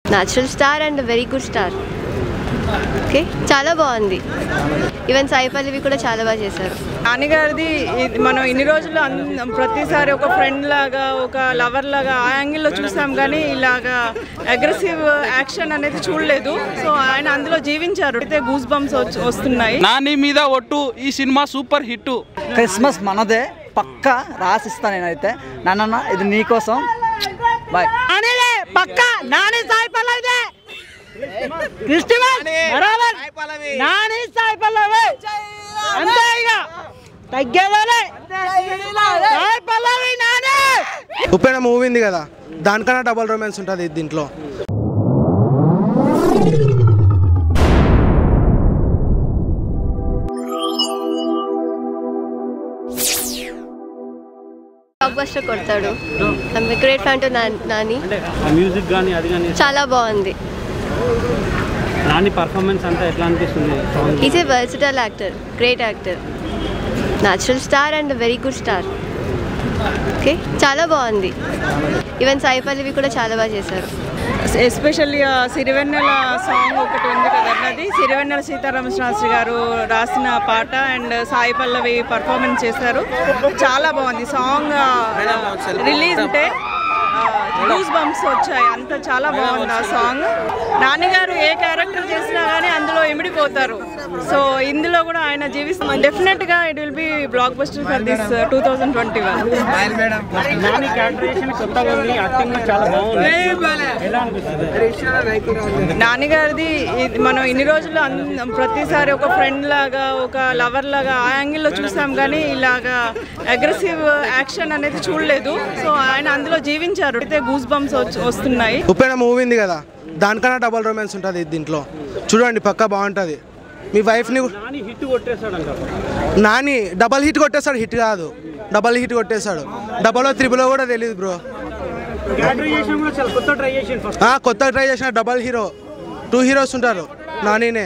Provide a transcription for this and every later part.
Natural star and very good star okay చాలా బాగుంది even Sai పల్లవి కూడా చాలా బాగా చేశారు నాన్నగారిది ఇది మనం ఇన్ని రోజులు అన్- ప్రతిసారి ఒక ఫ్రెండ్ లాగా ఒక లవర్ లాగా ఆ యాంగిల్లో చూసాం కానీ ఇలాగా అగ్రెసివ్ యాక్షన్ అనేది చూడలేదు సో ఆయన అందులో జీవించారు అయితే గూస్ బంప్స్ వస్తున్నాయి నాని మీద ఒట్టు ఈ సినిమా సూపర్ హిట్ క్రిస్మస్ మనదే పక్క రాసిస్తా నేనైతే నాన్న ఇది నీకోసం బాయ్ పక్క నాని సాయి పల్లవిదే క్రిస్టిమస్ బరాబర్ నాని సాయి పల్లవి అంతే ఇక తగ్గేదేలే సాయి పల్లవి నాని ఉప్పెన మూవీ ఉంది కదా దానికన్నా డబల్ రొమాన్స్ ఉంటుంది దీంట్లో బ్లాక్ బస్టర్ కొడతాడు గ్రేట్ ఫ్యాన్ టు నాని ఆ మ్యూజిక్ కానీ అది కానీ చాలా బాగుంది నాని పర్ఫార్మెన్స్ అంతా ఎట్లా అనిపిస్తుంది song is a versatile actor great actor natural star and very good star okay చాలా బాగుంది ఈవెన్ సాయి పల్లవి కూడా చాలా బాగా చేశారు ఎస్పెషల్లీ సిరివెన్నెల సాంగ్ ఒకటి ఉంది కదండి అది సిరివెన్నెల సీతారామ శాస్త్రి గారు రాసిన పాట అండ్ సాయి పల్లవి పర్ఫార్మెన్స్ చేశారు చాలా బాగుంది సాంగ్ రిలీజ్ అంటే లూజ్ బంప్స్ వచ్చాయి అంత చాలా బాగుంది ఆ సాంగ్ నాన్నగారు ఏ క్యారెక్టర్ చేసినా కానీ అందులో ఇమిడిపోతారు సో ఇందులో కూడా ఆయన జీవిస్తున్నారు డెఫినెట్ గా it will be blockbuster for this two thousand twenty one Nani characterisation కొత్తగా ఉంది యాక్టింగ్ చాలా బాగుంది ఎలా అనిపిస్తుంది నాన్నగారిది ఇది మనం ఇన్ని రోజులు అన్- ప్రతిసారి ఒక ఫ్రెండ్ లాగా ఒక లవర్ లాగా ఆ యాంగిల్లో చూసాం కానీ ఇలాగా అగ్రెసివ్ యాక్షన్ అనేది చూడలేదు సో ఆయన అందులో జీవించారు అయితే గూస్ బంప్స్ వస్తున్నాయి ఉప్పెన మూవీ ఉంది కదా దానికన్నా డబల్ రొమాన్స్ ఉంటుంది దీంట్లో చూడండి పక్కా బాగుంటుంది మీ వైఫ్ని నాని హిట్ కొట్టేస్తాడు అంటారు నాని డబల్ హిట్ కొట్టేస్తాడు హిట్ కాదు డబల్ హిట్ కొట్టేస్తాడు డబల్ త్రిబుల్ కూడా తెలియదు బ్రో క్యారెక్టరైజేషన్ కూడా చాలా కొత్త ట్రై చేసిండు ఫస్ట్ ఆ, కొత్త ట్రై చేసిన డబల్ హీరో టూ హీరోస్ ఉంటారు నానినే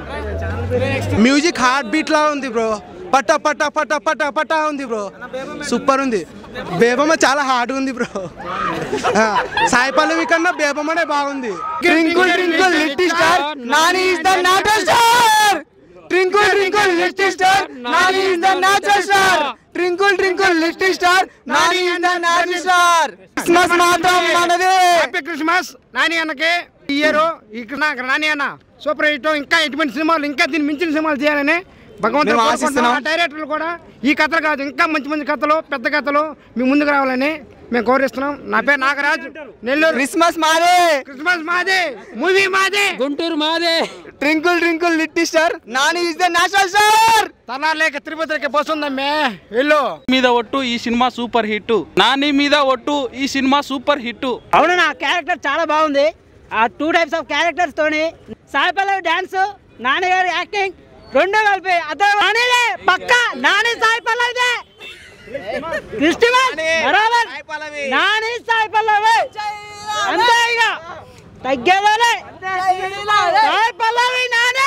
మ్యూజిక్ హార్ట్ బీట్ లా ఉంది బ్రో పట్ట పట్ట పట్ట పట్ట పట్ట ఉంది బ్రో సూపర్ ఉంది బేబమ్మ చాలా హార్డ్ ఉంది బ్రో ఆ, సాయి పల్లవి కన్నా బేబమ్మనే బాగుంది twinkle twinkle little star Nani is the natural star twinkle twinkle little star Nani is the natural star twinkle twinkle little star Nani is the natural star Christmas మాత్రం మనదే హ్యాపీ క్రిస్మస్ నాని అన్నకి ఈ ఇయర్ ఇక్కడ నాకు నాని అన్న సూపర్ హిట్ ఇంకా ఎటువంటి సినిమాలు ఇంకా దీన్ని మించిన సినిమాలు చేయాలని భగవంతుడు మేము కోరుకుంటున్నాం. ఆశిస్తున్నాం. ఆ డైరెక్టర్లు కూడా ఈ కథలు కాదు ఇంకా మంచి మంచి కథలు పెద్ద కథలు మీ ముందుకు రావాలని మేము కోరిస్తున్నాం నా పేరు నాగరాజ్ నెల్లూరు క్రిస్మస్ మాదే క్రిస్మస్ మాదే మూవీ మాదే గుంటూరు మాదే twinkle twinkle little star Nani is the natural star తనాలేక తిరుపతికి బస్సు ఉందమ్మే వెళ్ళు మీద ఒట్టు ఈ సినిమా సూపర్ హిట్ నాని మీద ఒట్టు ఈ సినిమా సూపర్ హిట్ అవును నా క్యారెక్టర్ చాలా బాగుంది ఆ టూ టైప్స్ ఆఫ్ క్యారెక్టర్స్ తోని సాయి పల్లవి డాన్స్ నాన్నగారి యాక్టింగ్ రెండు కలిపి అతను నానిలే పక్క నాని సాయి పల్లవిదే క్రిస్టిమస్ బరాబర్ నాని సాయి పల్లవి అంతే ఇక తగ్గేదేలే సాయి పల్లవి నాని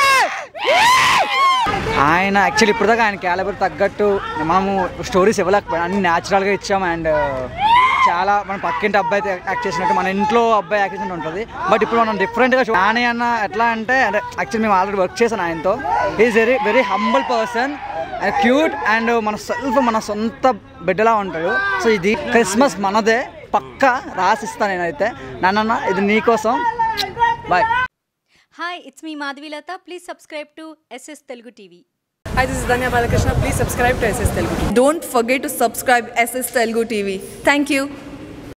ఆయన యాక్చువల్లీ ఇప్పుడు దాకా ఆయన క్యాలబర్ తగ్గట్టు మనము స్టోరీస్ ఇవ్వలేకపోయాం అన్ని న్యాచురల్గా ఇచ్చాం అండ్ చాలా మన పక్కింటి అబ్బాయి అయితే యాక్ట్ చేసినట్టు మన ఇంట్లో అబ్బాయి యాక్ట్ చేసినట్టు ఉంటుంది బట్ ఇప్పుడు మనం డిఫరెంట్గా నాని అన్న ఎట్లా అంటే అంటే యాక్చువల్లీ మేము ఆల్రెడీ వర్క్ చేశాను ఆయనతో is very very humble person and cute and మన సెల్ఫ్ మన సొంత బిడ్డలా ఉంటాడు సో ఇది క్రిస్మస్ మనదే పక్క రాసిస్తాను నేనైతే నాన్న ఇది నీకోసం boy Hi, it's me Madhvilata. Please subscribe to SS Telugu TV. Hi, this is Danya Balakrishna. Please subscribe to SS Telugu. Don't forget to subscribe SS Telugu TV. Thank you.